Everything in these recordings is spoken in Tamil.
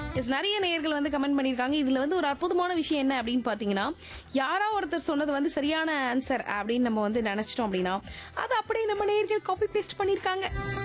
எஸ் நிறைய நேயர்கள் வந்து கமெண்ட் பண்ணியிருக்காங்க இதுல வந்து ஒரு அற்புதமான விஷயம் என்ன அப்படின்னு பாத்தீங்கன்னா யாரோ ஒருத்தர் சொன்னது வந்து சரியான ஆன்சர் அப்படின்னு நம்ம வந்து நினைச்சிட்டோம் அப்படின்னா அது அப்படியே நம்ம நேயர்கள் காப்பி பேஸ்ட் பண்ணியிருக்காங்க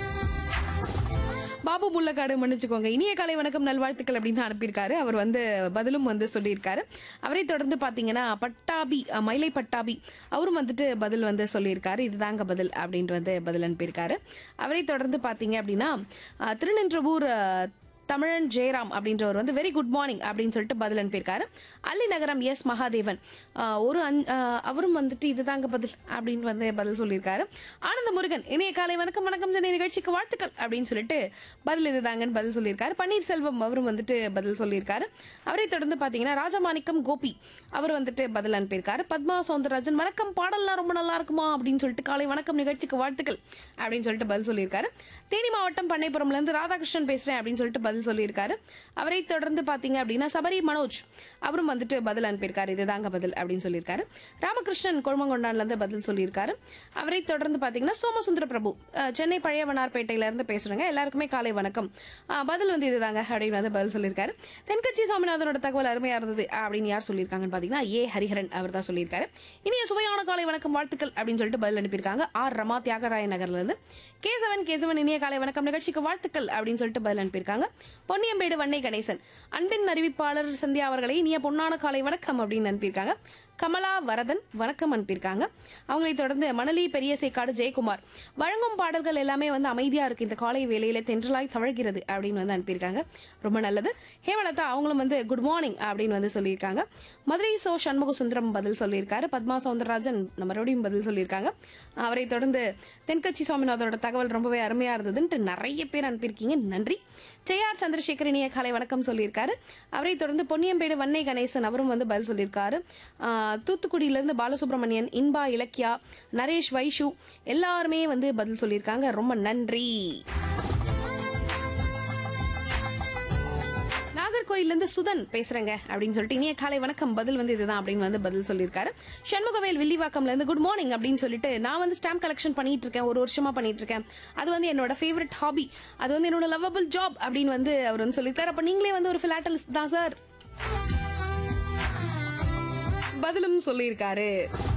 பாபு முள்ளக்காடு மன்னிச்சுக்கோங்க இனிய காலை வணக்கம் நல்வாழ்த்துக்கள் அப்படின்னு அனுப்பியிருக்காரு அவர் வந்து பதிலும் வந்து சொல்லியிருக்காரு அவரை தொடர்ந்து பார்த்தீங்கன்னா பட்டாபி அஹ், மயிலை பட்டாபி அவரும் வந்துட்டு பதில் வந்து சொல்லியிருக்காரு இதுதாங்க பதில் அப்படின்ட்டு வந்து பதில் அனுப்பியிருக்காரு அவரை தொடர்ந்து பார்த்தீங்க அப்படின்னா அஹ், திருநின்றவூர் அஹ், தமிழன் ஜெயராம் அப்படின்றவர் வந்து வெரி குட் மார்னிங் அப்படின்னு சொல்லிட்டு பதில் அனுப்பியிருக்காரு அல்லி நகரம் எஸ் மகாதேவன் ஆஹ் ஒரு அஞ்- ஆஹ் அவரும் வந்துட்டு இதுதாங்க பதில் அப்படின்னு வந்து பதில் சொல்லியிருக்காரு ஆனந்த முருகன் இணைய காலை வணக்கம் வணக்கம் சென்னை நிகழ்ச்சிக்கு வாழ்த்துக்கள் அப்படின்னு சொல்லிட்டு பதில் இதுதாங்கன்னு பதில் சொல்லியிருக்காரு பன்னீர்செல்வம் அவரும் வந்துட்டு பதில் சொல்லியிருக்காரு அவரை தொடர்ந்து பார்த்தீங்கன்னா ராஜமாணிக்கம் கோபி அவர் வந்துட்டு பதில் அனுப்பியிருக்காரு பத்மா சௌந்தரராஜன் வணக்கம் பாடல்லாம் ரொம்ப நல்லா இருக்குமா அப்படின்னு சொல்லிட்டு காலை வணக்கம் நிகழ்ச்சிக்கு வாழ்த்துக்கள் அப்படின்னு சொல்லிட்டு பதில் சொல்லியிருக்காரு தேனி மாவட்டம் பண்ணைப்புறம்ல இருந்து ராதாகிருஷ்ணன் பேசுறேன் அப்படின்னு சொல்லிட்டு பதில் சொல்லியிருக்காரு அவரை தொடர்ந்து பாத்தீங்க அப்படின்னா சபரி மனோஜ் அவரும் வந்துட்டு பதில் அனுப்பியிருக்காரு இதுதாங்க பதில் அப்படின்னு சொல்லியிருக்காரு ராமகிருஷ்ணன் கொழுமங்கொண்டான்ல இருந்து பதில் சொல்லியிருக்காரு அவரை தொடர்ந்து பாத்தீங்கன்னா சோமசுந்தர பிரபு அஹ், சென்னை பழையவனார்பேட்டையில இருந்து பேசுறேங்க எல்லாருக்குமே காலை வணக்கம் அஹ், பதில் வந்து இதுதாங்க அப்படின்னு வந்து பதில் சொல்லியிருக்காரு தென்கட்சி சாமிநாதனோட தகவல் அருமையா இருந்தது அப்படின்னு யார் சொல்லியிருக்காங்கன்னு பாத்தீங்கன்னா ஏ ஹரிஹரன் அவர் தான் சொல்லியிருக்காரு இனிய சுவையான காலை வணக்கம் வாழ்த்துக்கள் அப்படின்னு சொல்லிட்டு பதில் அனுப்பியிருக்காங்க ஆர் ரமா தியாகராய நகர்ல இருந்து கேசவன் கேசவன் இனிய காலை வணக்கம் நிகழ்ச்சிக்கு வாழ்த்துக்கள் அப்படின்னு சொல்லிட்டு பதில் அனுப்பியிருக்காங்க பொன்னியம்பேடு வன்னை கணேசன் அன்பின் அறிவிப்பாளர் சந்தியா அவர்களை இனிய பொன்னான காலை வணக்கம் அப்படின்னு அனுப்பியிருக்காங்க கமலா வரதன் வணக்கம் அனுப்பியிருக்காங்க அவங்களை தொடர்ந்து மணலி பெரிய சேக்காடு ஜெயக்குமார் வழங்கும் பாடல்கள் எல்லாமே வந்து அமைதியா இருக்கு இந்த காலை வேளையில தென்றலாய் தவழ்கிறது அப்படின்னு வந்து அனுப்பியிருக்காங்க ரொம்ப நல்லது ஹேமலதா அவங்களும் வந்து குட் மார்னிங் அப்படின்னு வந்து சொல்லியிருக்காங்க மதுரை சோ சண்முக சுந்தரம் பதில் சொல்லியிருக்காரு பத்மா சவுந்தரராஜன் நம்ம மறுபடியும் பதில் சொல்லியிருக்காங்க அவரை தொடர்ந்து தென்கட்சி சுவாமிநாதனோட தகவல் ரொம்பவே அருமையா இருந்ததுன்ட்டு நிறைய பேர் அனுப்பியிருக்கீங்க நன்றி ஜெயார் சந்திரசேகர் இனிய காலை வணக்கம் சொல்லியிருக்காரு அவரை தொடர்ந்து பொன்னியம்பேடு வன்னை கணேசன் அவரும் வந்து பதில் சொல்லியிருக்காரு ஆஹ் தூத்துக்குடியிலிருந்து பாலசுப்ரமணியன் இன்பா இலக்கியா நரேஷ் வைஷு எல்லாருமே வந்து பதில் சொல்லியிருக்காங்க ரொம்ப நன்றி நாகர்கோயில்ல இருந்து சுதன் பேசுறேங்க அப்படின்னு சொல்லிட்டு இனிய காலை வணக்கம் பதில் வந்து இதுதான் அப்படின்னு வந்து பதில் சொல்லியிருக்காரு சண்முகவேல் வில்லிவாக்கம்ல இருந்து குட் மார்னிங் அப்படின்னு சொல்லிட்டு நான் வந்து ஸ்டாம்ப் கலெக்ஷன் பண்ணிட்டு இருக்கேன் ஒரு வருஷமா பண்ணிட்டு இருக்கேன் அது வந்து என்னோட ஃபேவரட் ஹாபி அது வந்து என்னோட லவ்வபிள் ஜாப் அப்படின்னு வந்து அவர் வந்து சொல்லியிருக்காரு அப்ப நீங்களே வந்து ஒரு பிலாட்டலிஸ்ட் தான் சார் பதிலும் சொல்லியிருக்காரு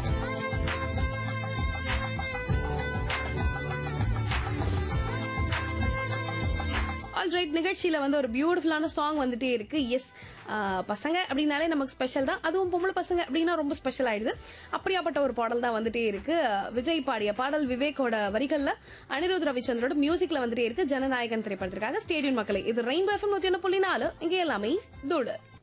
ஆல்ரைட் நிகழ்ச்சியில வந்து ஒரு பியூட்டிஃபுல்லான சாங் வந்துட்டே இருக்கு எஸ் பசங்க அப்படின்னாலே நமக்கு ஸ்பெஷல் தான் அதுவும் பொம்பளை பசங்க அப்படின்னா ரொம்ப ஸ்பெஷல் ஆயிடுது அப்படியாப்பட்ட ஒரு பாடல் தான் வந்துட்டே இருக்கு விஜய் பாடிய பாடல் விவேக்கோட வரிகள்ல அனிருத் ரவிச்சந்திரோட மியூசிக்ல வந்துட்டே இருக்கு ஜனநாயகன் திரைப்படத்திற்காக ஸ்டேடியம் மக்களே இது ரெயின்போ எஃப்எம் நூத்தி ஒன்று புள்ளி நாலு இங்கே எல்லாமே தூளு